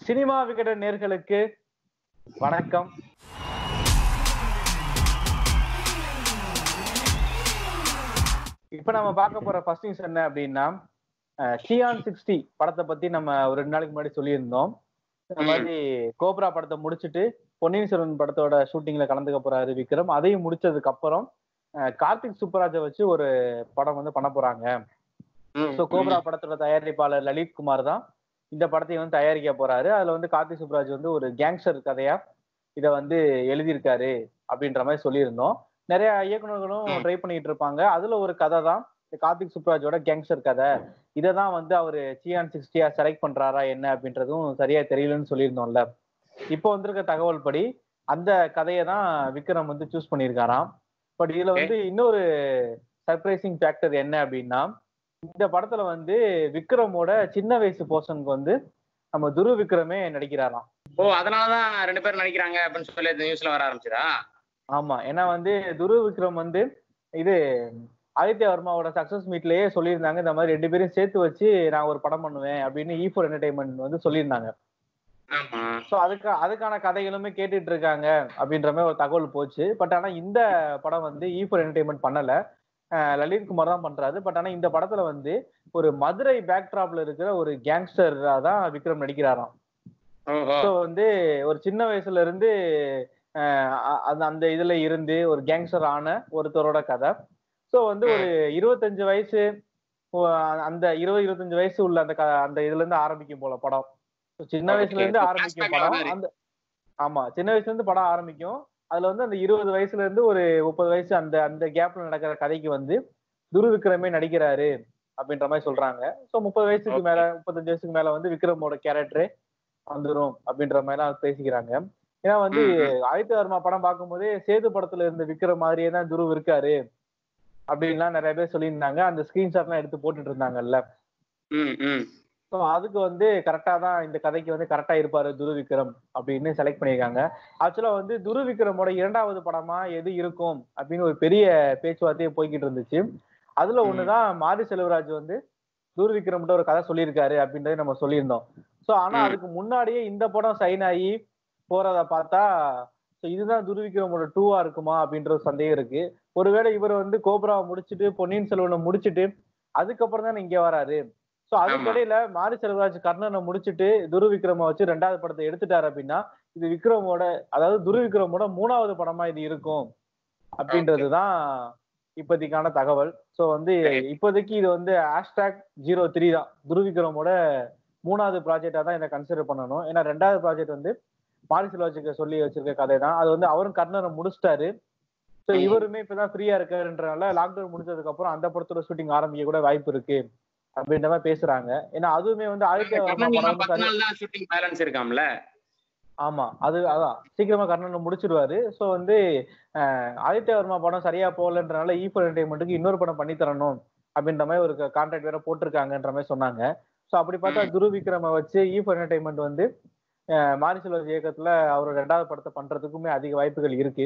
Cinema Vikatan நேர்களுக்கு வணக்கம் இப்ப நம்ம பார்க்க போற ஃபர்ஸ்ட் நியூஸ் என்ன அப்படின்னா ஷியான் சிக்ஸ்டி படத்தை பத்தி நம்ம ஒரு ரெண்டு நாளைக்கு முன்னாடி சொல்லியிருந்தோம் இந்த மாதிரி கோப்ரா படத்தை முடிச்சுட்டு பொன்னியின் செல்வன் படத்தோட ஷூட்டிங்ல கலந்துக்க போறாரு விக்ரம் அதையும் முடிச்சதுக்கு அப்புறம் அஹ், கார்த்திக் சுப்பராஜை வச்சு ஒரு படம் வந்து பண்ண போறாங்க ஸோ கோப்ரா படத்தோட தயாரிப்பாளர் லலித் குமார் தான் இந்த படத்தையும் வந்து தயாரிக்க போறாரு அதுல வந்து கார்த்திக் சுப்ராஜ் வந்து ஒரு கேங்ஸ்டர் கதையா இதை வந்து எழுதியிருக்காரு அப்படின்ற மாதிரி சொல்லியிருந்தோம் நிறைய இயக்குனர்களும் ம். ட்ரை பண்ணிட்டு இருப்பாங்க அதுல ஒரு கதை தான் இந்த கார்த்திக் சுப்ராஜோட கேங்ஸ்டர் கதை இதை தான் வந்து அவரு சியான் சிக்ஸ்டியா செலக்ட் பண்றாரா என்ன அப்படின்றதும் சரியா தெரியலன்னு சொல்லியிருந்தோம்ல இப்போ வந்திருக்க தகவல் படி அந்த கதையை தான் விக்ரம் வந்து சூஸ் பண்ணியிருக்காராம் பட் இதுல வந்து இன்னொரு சர்ப்ரைசிங் ஃபேக்டர் என்ன அப்படின்னா இந்த படத்துல வந்து விக்ரமோட சின்ன வயசு போர்ஷனுக்கு வந்து நம்ம துரு விக்ரமே நடிக்கிறாராம் ஓ அதனாலதான் ரெண்டு பேரும் நடிக்கிறாங்க அப்படின்னு சொல்லி நியூஸ்ல வர ஆரம்பிச்சதா ஆமா ஏன்னா வந்து துரு விக்ரம் வந்து இது ஆதித்ய வர்மாவோட சக்சஸ் மீட்லயே சொல்லியிருந்தாங்க இந்த மாதிரி ரெண்டு பேரும் சேர்த்து வச்சு நான் ஒரு படம் பண்ணுவேன் அப்படின்னு ஈ ஃபோர் என்டர்டைன்மெண்ட் வந்து சொல்லியிருந்தாங்க ஆமா ஸோ அதுக்கு அதுக்கான கதைகளுமே கேட்டுட்டு இருக்காங்க அப்படின்ற மாதிரி ஒரு தகவல் போச்சு பட் ஆனா இந்த படம் வந்து ஈ ஃபோர் என்டர்டைன்மெண்ட் பண்ணல அஹ் லலித் குமார் தான் பண்றாரு பட் ஆனா இந்த படத்துல வந்து ஒரு மதுரை பேக்ட்ராப்ல இருக்கிற ஒரு கேங்ஸ்டரா தான் விக்ரம் நடிக்கிறாராம் ஓஹோ ஸோ வந்து ஒரு சின்ன வயசுல இருந்து அஹ் அ- அந்த அந்த இதுல இருந்து ஒரு கேங்ஸ்டர் ஆன ஒருத்தரோட கதை ஸோ வந்து ஒரு இருபத்தஞ்சு வயசு ஓ, அந்த இருபது இருபத்தஞ்சு வயசு உள்ள அந்த க- அந்த இதுல இருந்து ஆரம்பிக்கும் போல படம் So, சின்ன Okay. வயசுல இருந்து So, ஆரம்பிக்கும் flashback படம் மாதிரி. அந்த ஆமா சின்ன வயசுல இருந்து படம் ஆரம்பிக்கும் அதுல வந்து அந்த இருபது வயசுல இருந்து ஒரு முப்பது வயசு அந்த அந்த கேப்ல நடக்கிற கதைக்கு வந்து துரு விக்ரமே நடிக்கிறாரு அப்படின்ற மாதிரி சொல்றாங்க ஸோ முப்பது வயசுக்கு Okay. மேல முப்பத்தஞ்சு வயசுக்கு மேல வந்து விக்ரமோட கேரக்டரே வந்துரும் அப்படின்ற மாதிரி எல்லாம் பேசிக்கிறாங்க ஏன்னா வந்து ம், ஆதித்ய வர்மா படம் பார்க்கும்போதே சேது படத்துல இருந்த விக்ரம் மாதிரியே தான் துருவ் இருக்காரு அப்படின்லாம் நிறைய பேர் சொல்லியிருந்தாங்க அந்த ஸ்கிரீன்ஷாட்லாம் எடுத்து போட்டுட்டு இருந்தாங்கல்ல ம் ம் ஸோ அதுக்கு வந்து கரெக்டா தான் இந்த கதைக்கு வந்து கரெக்டா இருப்பாரு துரு விக்ரம் அப்படின்னு செலக்ட் பண்ணியிருக்காங்க ஆக்சுவலா வந்து துரு விக்ரமோட இரண்டாவது படமா எது இருக்கும் அப்படின்னு ஒரு பெரிய பேச்சுவார்த்தையே போய்கிட்டு இருந்துச்சு அதுல ம். ஒண்ணுதான் மாரி செல்வராஜ் வந்து துரு விக்ரம்கிட்ட ஒரு கதை சொல்லியிருக்காரு அப்படின்றத நம்ம சொல்லியிருந்தோம் ஸோ ஆனா ம். அதுக்கு முன்னாடியே இந்த படம் சைன் ஆகி போறத பார்த்தா ஸோ இதுதான் துரு விக்ரமோட டூவா இருக்குமா அப்படின்ற ஒரு சந்தேகம் இருக்கு ஒருவேளை இவர் வந்து கோப்ராவை முடிச்சிட்டு பொன்னியின் செல்வனை முடிச்சிட்டு அதுக்கப்புறம் தான் இங்க வராரு சோ அதுக்கிடையில மாரி செல்வராஜ் கர்ணனை முடிச்சிட்டு துரு விக்ரம வச்சு ரெண்டாவது படத்தை எடுத்துட்டாரு அப்படின்னா இது விக்ரமோட அதாவது துரு விக்ரமோட மூணாவது படமா இது இருக்கும் அப்படின்றதுதான் இப்போதைக்கான தகவல் சோ வந்து சரி. இப்போதைக்கு இது வந்து ஹேஷ்டாக் ஜீரோ த்ரீ தான் துரு விக்ரமோட மூணாவது ப்ராஜெக்டா தான் இதை கன்சிடர் பண்ணணும் ஏன்னா ரெண்டாவது ப்ராஜெக்ட் வந்து மாரி செல்வராஜுக்கு சொல்லி வச்சிருக்க கதை தான் அது வந்து அவரும் கர்ணனை முடிச்சிட்டாரு ஸோ ம். இவருமே இப்பதான் ஃப்ரீயா இருக்காருன்றனால லாக்டவுன் முடிஞ்சதுக்கு அப்புறம் அந்த படத்தோட ஷூட்டிங் ஆரம்பிக்க கூட வாய்ப்பு இருக்கு அப்படின்ற மாதிரி பேசுறாங்க ஏன்னா அதுவுமே வந்து ஆதித்ய வர்மா கர்ணன்ல படம் வந்து பத்து சரி- நாள் தான் ஷூட்டிங் பேலன்ஸ் இருக்காம்ல ஆமா அது அதான் சீக்கிரமா கர்ணனை முடிச்சிருவாரு சோ வந்து அஹ், ஆதித்ய வர்மா படம் சரியா போகலன்றனால ஈ ஃபார் என்டர்டைன்மெண்ட்டுக்கு இன்னொரு படம் பண்ணி தரணும் அப்படின்ற மாதிரி ஒரு கான்ட்ராக்ட் வேற போட்டிருக்காங்கன்ற மாதிரி சொன்னாங்க சோ அப்படி பார்த்தா ம். துரு விக்ரம வச்சு ஈ ஃபார் என்டர்டைன்மெண்ட் வந்து அஹ், மாரி செல்வராஜ் இயக்கத்துல அவரோட ரெண்டாவது படத்தை பண்றதுக்குமே அதிக வாய்ப்புகள் இருக்கு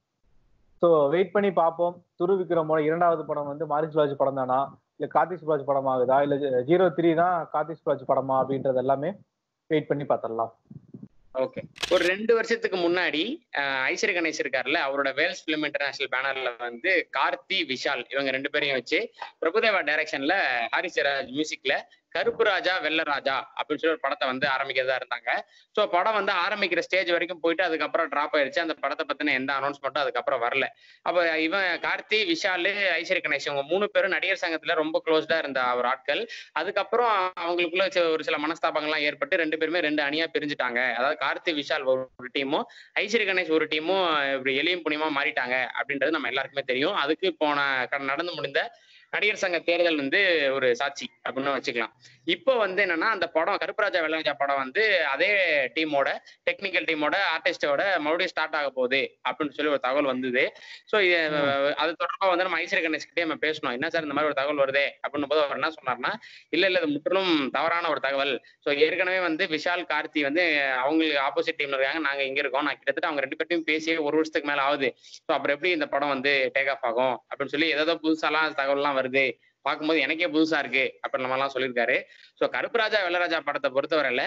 சோ வெயிட் பண்ணி பார்ப்போம் துரு விக்ரமோட இரண்டாவது படம் வந்து மாரி செல்வராஜ் படம் தானா இல்ல கார்த்திக் சுப்ராஜ் படம் ஆகுதா இல்ல ஜீரோ த்ரீ தான் கார்த்திக் சுப்ராஜ் படமா அப்படின்றது எல்லாமே வெயிட் பண்ணி பார்த்துடலாம் ஓகே ஒரு ரெண்டு வருஷத்துக்கு முன்னாடி அஹ், ஐஸ்வர்ய கணேஷ் இருக்காருல்ல அவரோட வேல்ஸ் பிலிம் இன்டர்நேஷனல் பேனர்ல வந்து கார்த்தி விஷால் இவங்க ரெண்டு பேரையும் வச்சு பிரபுதேவா டைரக்ஷன்ல ஹாரிசராஜ் மியூசிக்ல கருப்பு ராஜா வெள்ள ராஜா அப்படின்னு சொல்லி ஒரு படத்தை வந்து ஆரம்பிக்கிறதா இருந்தாங்க ஸோ படம் வந்து ஆரம்பிக்கிற ஸ்டேஜ் வரைக்கும் போயிட்டு அதுக்கப்புறம் டிராப் ஆயிடுச்சு அந்த படத்தை பத்தின எந்த அனௌன்ஸ்மெண்ட்டும் அதுக்கப்புறம் வரல அப்ப இவன் கார்த்தி விஷால் ஐஸ்வர்ய கணேஷ் இவங்க மூணு பேரும் நடிகர் சங்கத்துல ரொம்ப க்ளோஸ்டா இருந்த ஒரு ஆட்கள் அதுக்கப்புறம் அவங்களுக்குள்ள சி- ஒரு சில மனஸ்தாபங்கள்லாம் ஏற்பட்டு ரெண்டு பேருமே ரெண்டு அணியா பிரிஞ்சுட்டாங்க அதாவது கார்த்தி விஷால் ஒரு டீமும் ஐஸ்வர்ய கணேஷ் ஒரு டீமும் இப்படி எளியும் புனியமா மாறிட்டாங்க அப்படின்றது நம்ம எல்லாருக்குமே தெரியும் அதுக்கு போன க- நடந்து முடிந்த நடிகர் சங்க தேர்தல் வந்து ஒரு சாட்சி அப்படின்னு வச்சுக்கலாம் இப்போ வந்து என்னன்னா அந்த படம் கருப்பராஜா வெள்ளராஜா படம் வந்து அதே டீமோட டெக்னிக்கல் டீமோட ஆர்டிஸ்டோட மறுபடியும் ஸ்டார்ட் ஆக போகுது அப்படின்னு சொல்லி ஒரு தகவல் வந்தது ஸோ அது தொடர்பாக வந்து நம்ம ஐஸ்வர்ய கணேஷ் கிட்டே நம்ம பேசணும் என்ன சார் இந்த மாதிரி ஒரு தகவல் வருதே அப்படின்னு போது அவர் என்ன சொன்னார்னா இல்ல இல்ல இது முற்றிலும் தவறான ஒரு தகவல் ஸோ ஏற்கனவே வந்து விஷால் கார்த்தி வந்து அவங்களுக்கு ஆப்போசிட் டீம்ல இருக்காங்க நாங்க இங்க இருக்கோம் நான் கிட்டத்தட்ட அவங்க ரெண்டு பேர்ட்டையும் பேசி ஒரு வருஷத்துக்கு மேல ஆகுது ஸோ அப்புறம் எப்படி இந்த படம் வந்து டேக் ஆஃப் ஆகும் அப்படின்னு சொல்லி ஏதோ புதுசாலாம் தகவல்லாம் வருது பார்க்கும்போது எனக்கே புதுசா இருக்கு அப்படின்னு நம்ம எல்லாம் சொல்லியிருக்காரு ஸோ கருப்புராஜா வெள்ளராஜா படத்தை பொறுத்தவரையில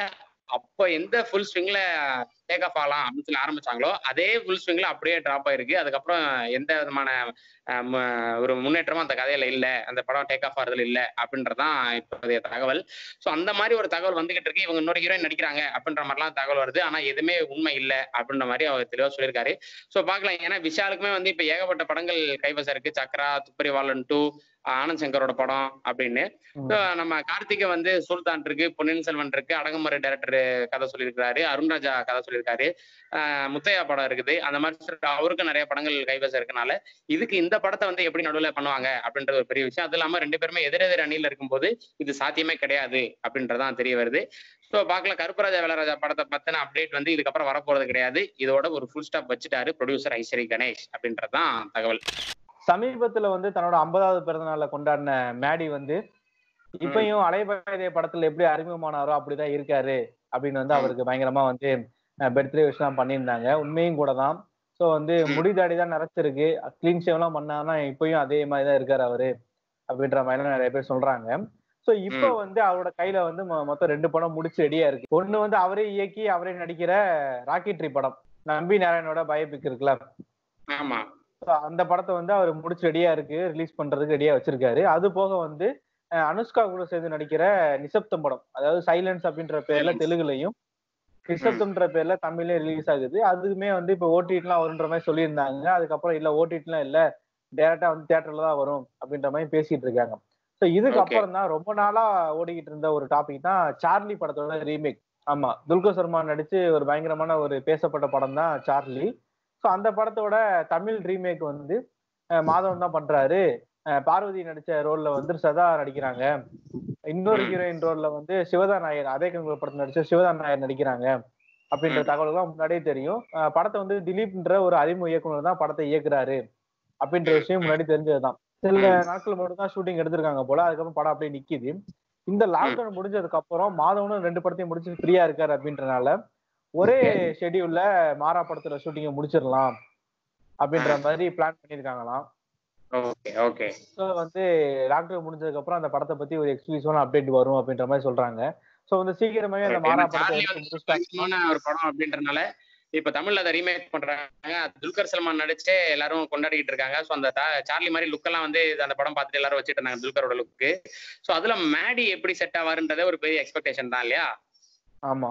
அப்போ எந்த ஃபுல் ஸ்விங்ல டேக் ஆஃப் ஆகலாம் அப்படின்னு சொல்லி ஆரம்பிச்சாங்களோ அதே ஃபுல் ஸ்விங்ல அப்படியே டிராப் ஆயிருக்கு அதுக்கப்புறம் எந்த விதமான அஹ், ம- ஒரு முன்னேற்றமும் அந்த கதையில இல்ல அந்த படம் டேக் ஆஃப் ஆறதுல இல்ல அப்படின்றதான் இப்போதைய தகவல் ஸோ அந்த மாதிரி ஒரு தகவல் வந்துகிட்டு இருக்கு இவங்க இன்னொரு ஹீரோயின் நடிக்கிறாங்க அப்படின்ற மாதிரிலாம் தகவல் வருது ஆனா எதுவுமே உண்மை இல்ல அப்படின்ற மாதிரி அவர் தெளிவா சொல்லியிருக்காரு ஸோ பார்க்கலாம் ஏன்னா விஷாலுக்குமே வந்து இப்ப ஏகப்பட்ட படங்கள் கைவசம் இருக்கு சக்ரா துப்பரி வாலன் டூ ஆனந்த் சங்கரோட படம் அப்படின்னு ம். So, நம்ம கார்த்திகை வந்து சுல்தான் இருக்கு பொன்னியின் செல்வன் இருக்கு அடங்குமுறை டைரக்டர் கதை சொல்லியிருக்காரு அருண்ராஜா கதை சொல்லியிருக்காரு ஆஹ் முத்தையா படம் இருக்குது அந்த மாதிரி சொல்லிட்டு அவருக்கும் நிறைய படங்கள் கைவசம் இருக்கனால இதுக்கு இந்த படத்தை வந்து எப்படி நடுவில் பண்ணுவாங்க அப்படின்றது ஒரு பெரிய விஷயம் அது இல்லாம ரெண்டு பேருமே எதிரெதிர் அணியில இருக்கும்போது இது சாத்தியமே கிடையாது அப்படின்றதான் தெரிய வருது ஸோ பார்க்கலாம் கருப்பராஜா வேலராஜா படத்தை பத்தின அப்டேட் வந்து இதுக்கப்புறம் வரப்போறது கிடையாது இதோட ஒரு ஃபுல் ஸ்டாப் வச்சுட்டாரு ப்ரொடியூசர் ஐஸ்வரி கணேஷ் அப்படின்றதான் தகவல் சமீபத்துல வந்து தன்னோட ஐம்பதாவது பிறந்த நாளை கொண்டாடின மேடி வந்து இப்பயும் அலைபாயுதே படத்துல எப்படி அறிமுகமானாரோ அப்படிதான் இருக்காரு அப்படின்னு வந்து ம். அவருக்கு பயங்கரமா வந்து பர்த்டே விஷ் எல்லாம் பண்ணியிருந்தாங்க உண்மையும் கூட தான் ஸோ வந்து ம். முடி தாடி தான் நிறைச்சிருக்கு கிளீன் ஷேவ் எல்லாம் பண்ணாருன்னா இப்பயும் அதே மாதிரி தான் இருக்காரு அவரு அப்படின்ற மாதிரி நிறைய பேர் சொல்றாங்க ஸோ இப்போ வந்து அவரோட கையில வந்து மொ- மொத்தம் ரெண்டு படம் முடிச்சு ரெடியா இருக்கு ஒண்ணு வந்து அவரே இயக்கி அவரே நடிக்கிற ராக்கெட்ரி படம் நம்பி நாராயணோட பயோபிக் இருக்குல்ல ஆமா So, அந்த படத்தை வந்து அவர் முடிச்சு ரெடியா இருக்கு ரிலீஸ் பண்றதுக்கு ரெடியா வச்சிருக்காரு அது போக வந்து அஹ், அனுஷ்கா கூட சேர்ந்து நடிக்கிற நிசப்தம் படம் அதாவது சைலன்ஸ் அப்படின்ற பேர்ல Silence. தெலுங்குலயும் நிசப்தம்ன்ற பேர்ல தமிழ்லயும் ரிலீஸ் ஆகுது அதுக்குமே வந்து இப்போ ஓடிடிலாம் வருன்ற மாதிரி சொல்லியிருந்தாங்க அதுக்கப்புறம் இல்ல ஓடிடிலாம் இல்ல டேரக்டா வந்து தியேட்டர்ல தான் வரும் அப்படின்ற மாதிரி பேசிட்டு இருக்காங்க ஸோ இதுக்கு Okay. அப்புறம் தான் ரொம்ப நாளா ஓடிக்கிட்டு இருந்த ஒரு டாபிக் தான் சார்லி படத்தோட ரீமேக் ஆமா துல்கர் சல்மான் நடிச்சு ஒரு பயங்கரமான ஒரு பேசப்பட்ட படம் தான் சார்லி ஸோ அந்த படத்தோட தமிழ் ரீமேக் வந்து அஹ், மாதவன் தான் பண்றாரு அஹ், பார்வதி நடிச்ச ரோல்ல வந்து சதா நடிக்கிறாங்க இன்னொரு ம். ஹீரோயின் ரோல்ல வந்து சிவதா நாயர் அதே கங்குல படத்துல நடிச்ச சிவதா நாயர் நடிக்கிறாங்க அப்படின்ற ம். தகவல்கள் முன்னாடியே தெரியும் அஹ், படத்தை வந்து திலீப்ன்ற ஒரு அறிமுக இயக்குனர் தான் படத்தை இயக்குறாரு அப்படின்ற விஷயம் முன்னாடி தெரிஞ்சதுதான் சில நாட்கள் மட்டும் தான் ஷூட்டிங் எடுத்திருக்காங்க போல அதுக்கப்புறம் படம் அப்படியே நிக்குது இந்த லாக்டவுன் முடிஞ்சதுக்கு அப்புறம் மாதவனும் ரெண்டு படத்தையும் முடிச்சு ஃப்ரீயா இருக்காரு அப்படின்றனால ஒரே ஷெட்யூல்ல மாறா படத்துல ஷூட்டிங்க முடிச்சிடலாம் அப்படின்ற மாதிரி பிளான் பண்ணிருக்காங்களாம் ஓகே ஓகே ஸோ வந்து லாக்டவுன் முடிஞ்சதுக்கு அப்புறம் அந்த படத்தை பத்தி ஒரு எக்ஸ்க்ளூசிவான அப்டேட் வரும் அப்படின்ற மாதிரி சொல்றாங்க ஸோ வந்து சீக்கிரமாவே அந்த மாறா படத்தை சார்லி எடுத்து வந்து முடிச்சிட்டாங்க முக்கியமான ஒரு படம் அப்படின்றனால இப்ப தமிழ்ல அதை ரீமேக் பண்றாங்க துல்கர் சல்மான் நடிச்சே எல்லாரும் கொண்டாடிட்டு இருக்காங்க சோ அந்த தா- சார்லி மாதிரி லுக் எல்லாம் வந்து அந்த படம் பார்த்துட்டு எல்லாரும் வச்சுட்டு இருந்தாங்க துல்கரோட லுக்கு சோ அதுல மேடி எப்படி செட் ஆவாருன்றதே ஒரு பெரிய எக்ஸ்பெக்டேஷன் தான் இல்லையா ஆமா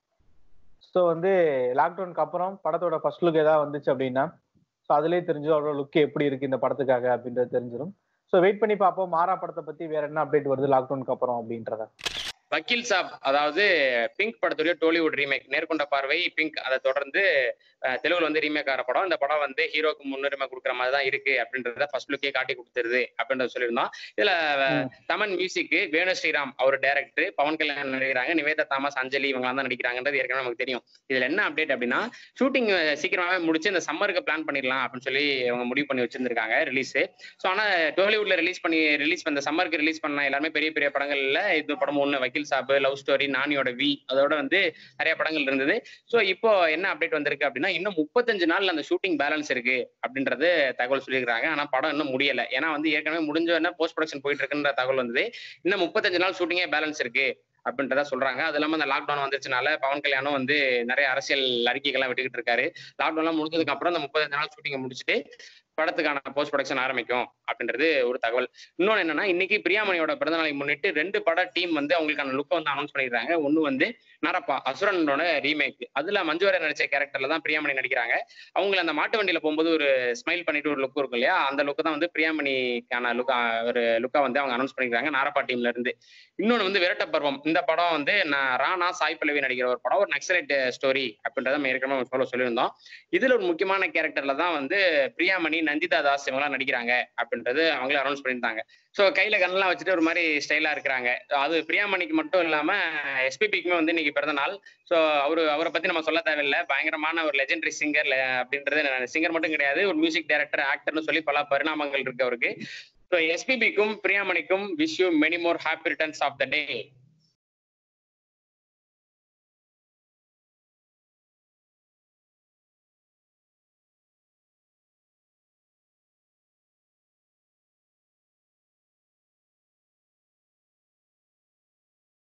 ஸோ வந்து லாக்டவுனுக்கு அப்புறம் படத்தோட ஃபர்ஸ்ட் லுக் ஏதாவது வந்துச்சு அப்படின்னா ஸோ அதுலயே தெரிஞ்சு அவரோட லுக் எப்படி இருக்கு இந்த படத்துக்காக அப்படின்றது தெரிஞ்சிடும் ஸோ வெயிட் பண்ணி பார்ப்போம் மாறா படத்தை பத்தி வேற என்ன அப்டேட் வருது லாக்டவுனுக்கு அப்புறம் அப்படின்றத வக்கீல் சாப் அதாவது பிங்க் படத்துடைய டோலிவுட் ரீமேக் நேர்கொண்ட பார்வை பிங்க் அதை தொடர்ந்து அஹ், தெலுங்குல வந்து ரீமேக் ஆகிற படம் இந்த படம் வந்து ஹீரோக்கு முன்னுரிமை கொடுக்குற மாதிரி தான் இருக்கு அப்படின்றத ஃபர்ஸ்ட் லுக்கே காட்டி கொடுத்துருது அப்படின்றத சொல்லியிருந்தோம் இதுல அஹ், ம். தமன் மியூசிக் வேணு ஸ்ரீராம் அவர் டைரக்டர் பவன் கல்யாண் நடிக்கிறாங்க நிவேதா தாமஸ் அஞ்சலி இவங்கலாம் தான் நடிக்கிறாங்கன்றது ஏற்கனவே நமக்கு தெரியும் இதுல என்ன அப்டேட் அப்படின்னா ஷூட்டிங் சீக்கிரமாவே முடிச்சு இந்த சம்மருக்கு பிளான் பண்ணிடலாம் அப்படின்னு சொல்லி அவங்க முடிவு பண்ணி வச்சிருந்திருக்காங்க ரிலீஸ் ஸோ ஆனா டோலிவுட்ல ரிலீஸ் பண்ணி ரிலீஸ் பண்ண சம்மருக்கு ரிலீஸ் பண்ண எல்லாருமே பெரிய பெரிய படங்கள்ல இது படம் ஒண்ணு வக்கீல் சாப் லவ் ஸ்டோரி நானியோட வி அதோட வந்து நிறைய படங்கள் இருந்தது ஸோ இப்போ என்ன அப்டேட் வந்திருக்கு அப்படின்னா இன்னும் முப்பத்தஞ்சு நாள்ல அந்த ஷூட்டிங் பேலன்ஸ் இருக்கு அப்படின்றது தகவல் சொல்லியிருக்காங்க ஆனா படம் இன்னும் முடியல ஏன்னா வந்து ஏற்கனவே முடிஞ்ச உடனே போஸ்ட் ப்ரொடக்ஷன் போயிட்டு இருக்குன்ற தகவல் வந்தது இன்னும் முப்பத்தஞ்சு நாள் ஷூட்டிங்கே பேலன்ஸ் இருக்கு அப்படின்றத சொல்றாங்க அது இல்லாம இந்த லாக்டவுன் வந்துச்சுனால பவன் கல்யாணம் வந்து நிறைய அரசியல் அறிக்கைகள்லாம் விட்டுக்கிட்டு இருக்காரு லாக்டவுன்லாம் முடிஞ்சதுக்கு அப்புறம் இந்த முப்பத்தஞ்சு நாள் ஷூட்டிங்கை முடிச்சுட்டு படத்துக்கான போஸ்ட் ப்ரொடக்ஷன் ஆரம்பிக்கும் அப்படின்றது ஒரு தகவல் இன்னொன்னு என்னன்னா இன்னைக்கு பிரியாமணியோட பிறந்தநாளை முன்னிட்டு ரெண்டு பட டீம் வந்து அவங்களுக்கான லுக்கை வந்து அனௌன்ஸ் பண்ணிடுறாங்க ஒன்னு வந்து நரப்பா அசுரனோட ரீமேக் அதுல மஞ்சுவாரன் நடிச்ச கேரக்டர்ல தான் பிரியாமணி நடிக்கிறாங்க அவங்க அந்த மாட்டு வண்டியில போகும்போது ஒரு ஸ்மைல் பண்ணிட்டு ஒரு லுக் இருக்கும் இல்லையா அந்த லுக்கு தான் வந்து பிரியாமணிக்கான லுக்கா ஒரு லுக்கா வந்து அவங்க அனௌன்ஸ் பண்ணிருக்காங்க நாரப்பா டீம்ல இருந்து இன்னொன்னு வந்து விரட்ட பருவம் இந்த படம் வந்து நான் ராணா சாய் பல்லவி நடிக்கிற ஒரு படம் ஒரு நக்சலைட் ஸ்டோரி அப்படின்றத நம்ம ஏற்கனவே சொல்ல சொல்லியிருந்தோம் இதுல ஒரு முக்கியமான கேரக்டர்ல தான் வந்து பிரியாமணி நந்திதா தாஸ் இவங்கலாம் நடிக்கிறாங்க அப்படின்றது அவங்களே அனௌன்ஸ் பண்ணியிருந்தாங்க ஸோ கையில கண்ணெல்லாம் வச்சுட்டு ஒரு மாதிரி ஸ்டைலா இருக்கிறாங்க அது பிரியாமணிக்கு மட்டும் இல்லாம எஸ்பிபிக்குமே வந்து இன்னைக்கு பிறந்த நாள் ஸோ அவரு அவரை பத்தி நம்ம சொல்ல தேவையில்லை பயங்கரமான ஒரு லெஜெண்டரி சிங்கர் அப்படின்றது சிங்கர் மட்டும் கிடையாது ஒரு மியூசிக் டைரக்டர் ஆக்டர்னு சொல்லி பல பரிணாமங்கள் இருக்கு அவருக்கு ஸோ எஸ்பிபிக்கும் பிரியாமணிக்கும் wish you many more happy returns of the day